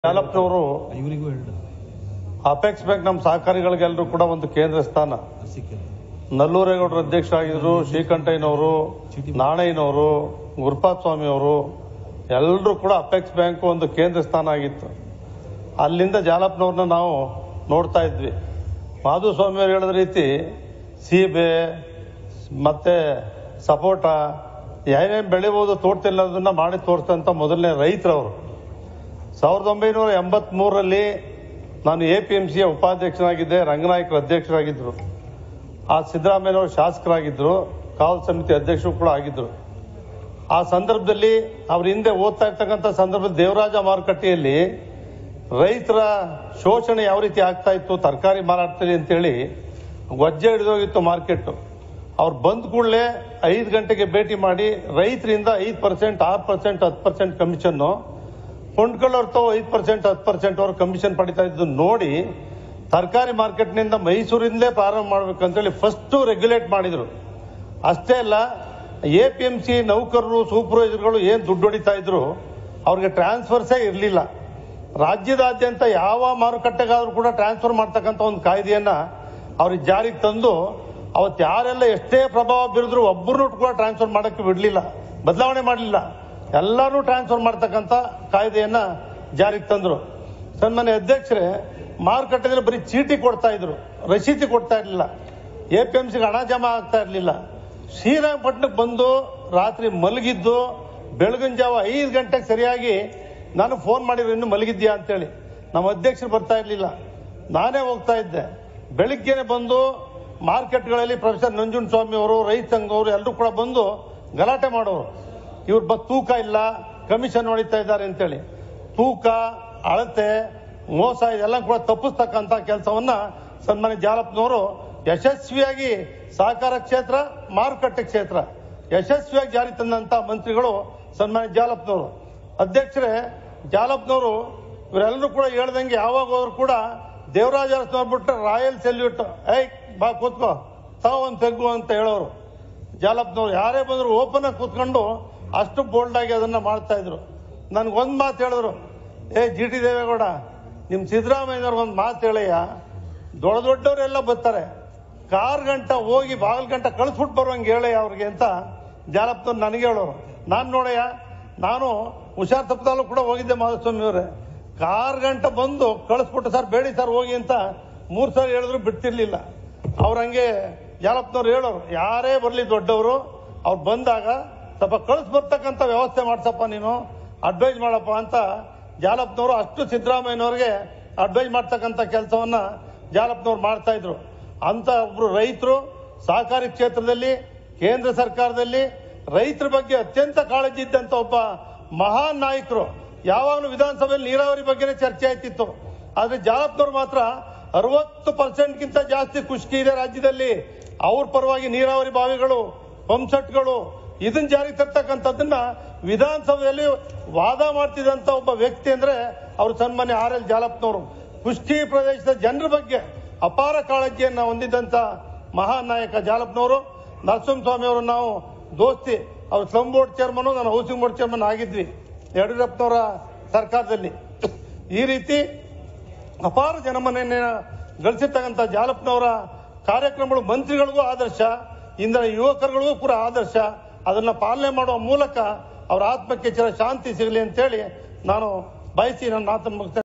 ಜಾಲಪ್ನವರು ಇವರಿಗೂ ಹೇಳಿದ್ರು apex bank ನಮ್ಮ ಸಹಕಾರಿಗಳಿಗೆಲ್ಲರೂ ಕೂಡ ಒಂದು ಕೇಂದ್ರ ಸ್ಥಾನ ಅದು ಸಿಕ್ಕಿಲ್ಲ ನಲ್ಲೂರೇಗೌಡರು ಅಧ್ಯಕ್ಷರಾಗಿದ್ರು ಶ್ರೀಕಂಠಯ್ಯನವರು ನಾಣಯ್ಯನವರು ಗುರುಪಾತ್ ಸ್ವಾಮಿ ಅವರು ಎಲ್ಲರೂ ಕೂಡ ಅಪೆಕ್ಸ್ ಬ್ಯಾಂಕ್ ಒಂದು ಕೇಂದ್ರ ಸ್ಥಾನ ಆಗಿತ್ತು ಅಲ್ಲಿಂದ ಜಾಲಪ್ನವ್ರನ್ನ ನಾವು ನೋಡ್ತಾ ಇದ್ವಿ ಮಾಧುಸ್ವಾಮಿ ಅವರು ಹೇಳಿದ ರೀತಿ ಸೀಬೆ ಮತ್ತೆ ಸಪೋಟ ಏನೇನು ಬೆಳಿಬೋದು ತೋಟದಲ್ಲದನ್ನ ಮಾಡಿ ತೋರಿಸ್ತಂತ ಮೊದಲನೇ ರೈತರವರು ಸಾವಿರದ ಒಂಬೈನೂರ ಎಂಬತ್ಮೂರರಲ್ಲಿ ನಾನು ಎ ಪಿ ಎಂ ಸಿಯ ಉಪಾಧ್ಯಕ್ಷನಾಗಿದ್ದೆ ರಂಗನಾಯಕರ ಅಧ್ಯಕ್ಷರಾಗಿದ್ದರು ಆ ಸಿದ್ದರಾಮಯ್ಯನವರು ಶಾಸಕರಾಗಿದ್ದರು ಕಾವಲ್ ಸಮಿತಿ ಅಧ್ಯಕ್ಷರು ಕೂಡ ಆಗಿದ್ದರು ಆ ಸಂದರ್ಭದಲ್ಲಿ ಅವ್ರ ಹಿಂದೆ ಓದ್ತಾ ಇರ್ತಕ್ಕಂಥ ಸಂದರ್ಭದಲ್ಲಿ ದೇವರಾಜ ಮಾರುಕಟ್ಟೆಯಲ್ಲಿ ರೈತರ ಶೋಷಣೆ ಯಾವ ರೀತಿ ಆಗ್ತಾ ಇತ್ತು ತರಕಾರಿ ಮಾರಾಟದಲ್ಲಿ ಅಂತೇಳಿ ವಜ್ಜೆ ಹಿಡಿದೋಗಿತ್ತು ಮಾರ್ಕೆಟ್ ಅವ್ರು ಬಂದ ಕೂಡಲೇ ಐದು ಗಂಟೆಗೆ ಭೇಟಿ ಮಾಡಿ ರೈತರಿಂದ ಐದು ಪರ್ಸೆಂಟ್ ಆರು ಪರ್ಸೆಂಟ್ ಹತ್ತು ಪರ್ಸೆಂಟ್ ಕಮಿಷನ್ನು ಕೊಂಡ್ಕೊಳ್ಳೋರ್ ತಾವು ಐದು ಪರ್ಸೆಂಟ್ ಹತ್ತು ಪರ್ಸೆಂಟ್ ಅವ್ರು ಕಮಿಷನ್ ಪಡಿತಾ ಇದ್ದು ನೋಡಿ ತರಕಾರಿ ಮಾರ್ಕೆಟ್ನಿಂದ ಮೈಸೂರಿಂದಲೇ ಪ್ರಾರಂಭ ಮಾಡ್ಬೇಕಂತೇಳಿ ಫಸ್ಟು ರೆಗ್ಯುಲೇಟ್ ಮಾಡಿದರು ಅಷ್ಟೇ ಅಲ್ಲ ಎ ಪಿ ಎಂ ಸಿ ನೌಕರರು ಸೂಪರ್ವೈಸರ್ಗಳು ಏನು ದುಡ್ಡು ಹೊಡಿತಾ ಇದ್ರು ಅವ್ರಿಗೆ ಟ್ರಾನ್ಸ್ಫರ್ಸೇ ಇರಲಿಲ್ಲ ರಾಜ್ಯದಾದ್ಯಂತ ಯಾವ ಮಾರುಕಟ್ಟೆಗಾದ್ರೂ ಕೂಡ ಟ್ರಾನ್ಸ್ಫರ್ ಮಾಡ್ತಕ್ಕಂಥ ಒಂದು ಕಾಯ್ದೆಯನ್ನ ಅವ್ರಿಗೆ ಜಾರಿಗೆ ತಂದು ಅವತ್ತು ಯಾರೆಲ್ಲ ಎಷ್ಟೇ ಪ್ರಭಾವ ಬೀರಿದ್ರು ಒಬ್ಬರನ್ನೂ ಕೂಡ ಟ್ರಾನ್ಸ್ಫರ್ ಮಾಡೋಕ್ಕೆ ಬಿಡಲಿಲ್ಲ ಬದಲಾವಣೆ ಮಾಡಲಿಲ್ಲ ಎಲ್ಲರೂ ಟ್ರಾನ್ಸ್ಫರ್ ಮಾಡ್ತಕ್ಕಂಥ ಕಾಯ್ದೆಯನ್ನ ಜಾರಿಗೆ ತಂದರು ಸನ್ಮಾನ್ಯ ಅಧ್ಯಕ್ಷರೇ ಮಾರುಕಟ್ಟೆದಲ್ಲಿ ಬರೀ ಚೀಟಿ ಕೊಡ್ತಾ ಇದ್ರು ರಸೀತಿ ಕೊಡ್ತಾ ಇರಲಿಲ್ಲ ಎ ಪಿ ಎಂ ಸಿಗೆ ಹಣ ಜಮಾ ಆಗ್ತಾ ಇರಲಿಲ್ಲ ಶ್ರೀರಂಗಪಟ್ಟಣಕ್ಕೆ ಬಂದು ರಾತ್ರಿ ಮಲಗಿದ್ದು ಬೆಳಗಿನ ಜಾವ ಐದು ಗಂಟೆಗೆ ಸರಿಯಾಗಿ ನಾನು ಫೋನ್ ಮಾಡಿದ್ರು ಇನ್ನು ಮಲಗಿದ್ಯಾ ಅಂತೇಳಿ ನಮ್ಮ ಅಧ್ಯಕ್ಷರು ಬರ್ತಾ ಇರಲಿಲ್ಲ ನಾನೇ ಹೋಗ್ತಾ ಇದ್ದೆ ಬೆಳಿಗ್ಗೆನೆ ಬಂದು ಮಾರ್ಕೆಟ್ಗಳಲ್ಲಿ ಪ್ರೊಫೆಸರ್ ನಂಜುಂಡ ಸ್ವಾಮಿ ಅವರು ರೈತ ಸಂಘವರು ಎಲ್ಲರೂ ಕೂಡ ಬಂದು ಗಲಾಟೆ ಮಾಡೋರು ಇವ್ರು ಬ ತೂಕ ಇಲ್ಲ ಕಮಿಷನ್ ಹೊಡಿತಾ ಇದ್ದಾರೆ ಅಂತೇಳಿ ತೂಕ ಅಳತೆ ಮೋಸ ಇದೆಲ್ಲ ಕೂಡ ತಪ್ಪಿಸ್ತಕ್ಕಂಥ ಕೆಲಸವನ್ನ ಸನ್ಮಾನ್ಯ ಜಾಲಪ್ನವರು ಯಶಸ್ವಿಯಾಗಿ ಸಹಕಾರ ಕ್ಷೇತ್ರ ಮಾರುಕಟ್ಟೆ ಕ್ಷೇತ್ರ ಯಶಸ್ವಿಯಾಗಿ ಜಾರಿ ತಂದಂತ ಮಂತ್ರಿಗಳು ಸನ್ಮಾನ್ಯ ಜಾಲಪ್ನವರು ಅಧ್ಯಕ್ಷರೇ ಜಾಲಪ್ನವರು ಇವರೆಲ್ಲರೂ ಕೂಡ ಹೇಳ್ದಂಗೆ ಯಾವಾಗ ಹೋದ್ರು ಕೂಡ ದೇವರಾಜ ಅರಸ್ ನೋಡ್ಬಿಟ್ರೆ ರಾಯಲ್ ಸೆಲ್ಯೂಟ್ ಐ ಬಾ ಕೂತ್ಕೋ ತಾವು ಒಂದು ತೆಗ್ಗು ಅಂತ ಹೇಳೋರು ಜಾಲಪ್ನವ್ರು ಯಾರೇ ಬಂದ್ರು ಓಪನ್ ಆಗಿ ಕೂತ್ಕೊಂಡು ಅಷ್ಟು ಬೋಲ್ಡ್ ಆಗಿ ಅದನ್ನ ಮಾಡ್ತಾ ಇದ್ರು ನನ್ಗೊಂದು ಮಾತು ಹೇಳಿದ್ರು ಏ ಜಿ ಟಿ ದೇವೇಗೌಡ ನಿಮ್ ಸಿದ್ದರಾಮಯ್ಯನವ್ರಿಗೆ ಒಂದು ಮಾತು ಹೇಳಯ್ಯ ದೊಡ್ಡ ದೊಡ್ಡವರೆಲ್ಲ ಬರ್ತಾರೆ ಕಾರ್ ಗಂಟ ಹೋಗಿ ಬಾಗಿಲು ಗಂಟ ಕಳಿಸ್ಬಿಟ್ಟು ಬರುವಂಗೆ ಹೇಳಯ್ಯ ಅವ್ರಿಗೆ ಅಂತ ಜಾಲಪ್ನವ್ರು ನನಗೆ ಹೇಳೋರು ನಾನು ನೋಡಯ್ಯ ನಾನು ಹುಷಾರ್ ತಪ್ಪದಲ್ಲೂ ಕೂಡ ಹೋಗಿದ್ದೆ ಮಾಧುಸ್ವಾಮಿ ಅವರೇ ಕಾರ್ ಗಂಟ ಬಂದು ಕಳಿಸ್ಬಿಟ್ಟು ಸರ್ ಬೇಡಿ ಸರ್ ಹೋಗಿ ಅಂತ ಮೂರು ಸಲ ಹೇಳಿದ್ರು ಬಿಡ್ತಿರ್ಲಿಲ್ಲ ಅವ್ರ ಹಂಗೆ ಜಾಲಪ್ನವ್ರು ಹೇಳೋರು ಯಾರೇ ಬರಲಿ ದೊಡ್ಡವರು ಅವ್ರು ಬಂದಾಗ ಸ್ವಲ್ಪ ಕಳಿಸ್ ಬರ್ತಕ್ಕಂಥ ವ್ಯವಸ್ಥೆ ಮಾಡ್ಸಪ್ಪ ನೀನು ಅಡ್ವೈಸ್ ಮಾಡಪ್ಪ ಅಂತ ಜಾಲಪ್ನವರು ಅಷ್ಟು ಸಿದ್ದರಾಮಯ್ಯನವ್ರಿಗೆ ಅಡ್ವೈಸ್ ಮಾಡ್ತಕ್ಕಂಥ ಕೆಲಸವನ್ನ ಜಾಲಪ್ನವ್ರು ಮಾಡ್ತಾ ಇದ್ರು ಅಂತ ಒಬ್ರು ರೈತರು ಸಹಕಾರಿ ಕ್ಷೇತ್ರದಲ್ಲಿ ಕೇಂದ್ರ ಸರ್ಕಾರದಲ್ಲಿ ರೈತರ ಬಗ್ಗೆ ಅತ್ಯಂತ ಕಾಳಜಿ ಇದ್ದಂತ ಒಬ್ಬ ಮಹಾನ್ ನಾಯಕರು ಯಾವಾಗಲೂ ವಿಧಾನಸಭೆಯಲ್ಲಿ ನೀರಾವರಿ ಬಗ್ಗೆನೇ ಚರ್ಚೆ ಆಯ್ತಿತ್ತು ಆದ್ರೆ ಜಾಲಪ್ನವ್ರು ಮಾತ್ರ ಅರವತ್ತು ಪರ್ಸೆಂಟ್ಗಿಂತ ಜಾಸ್ತಿ ಖುಷ್ಕಿ ಇದೆ ರಾಜ್ಯದಲ್ಲಿ ಅವ್ರ ಪರವಾಗಿ ನೀರಾವರಿ ಬಾವಿಗಳು ಪಂಪ್ಸೆಟ್ಗಳು ಇದನ್ನ ಜಾರಿಗೆ ತರ್ತಕ್ಕಂಥದ್ದನ್ನ ವಿಧಾನಸಭೆಯಲ್ಲಿ ವಾದ ಮಾಡ್ತಿದ್ದಂತ ಒಬ್ಬ ವ್ಯಕ್ತಿ ಅಂದ್ರೆ ಅವರು ಸನ್ಮಾನ್ಯ ಆರ್ ಎಲ್ ಜಾಲಪ್ನವರು ಕುಷ್ಟಿ ಪ್ರದೇಶದ ಜನರ ಬಗ್ಗೆ ಅಪಾರ ಕಾಳಜಿಯನ್ನ ಹೊಂದಿದ್ದಂತ ಮಹಾನ್ ನಾಯಕ ಜಾಲಪ್ನವರು ನರಸಿಂಹಸ್ವಾಮಿ ಅವರು ನಾವು ದೋಸ್ತಿ ಅವ್ರು ಸ್ಲಮ್ ಬೋರ್ಡ್ ಚೇರ್ಮನ್ ನಾನು ಹೌಸಿಂಗ್ ಬೋರ್ಡ್ ಚೇರ್ಮನ್ ಆಗಿದ್ವಿ ಯಡಿಯೂರಪ್ಪನವರ ಸರ್ಕಾರದಲ್ಲಿ ಈ ರೀತಿ ಅಪಾರ ಜನಮನೆಯನ್ನ ಗಳಿಸಿರ್ತಕ್ಕಂಥ ಜಾಲಪ್ಪನವರ ಕಾರ್ಯಕ್ರಮಗಳು ಮಂತ್ರಿಗಳಿಗೂ ಆದರ್ಶ ಇಂದಿನ ಯುವಕರುಗಳಿಗೂ ಕೂಡ ಆದರ್ಶ ಅದನ್ನ ಪಾಲನೆ ಮಾಡುವ ಮೂಲಕ ಅವರ ಆತ್ಮಕ್ಕೆ ಚಿರ ಶಾಂತಿ ಸಿಗಲಿ ಅಂತೇಳಿ ನಾನು ಬಯಸಿ ನನ್ನ ಮಾತನ್ನು ಮುಗಿಸ್ತೇನೆ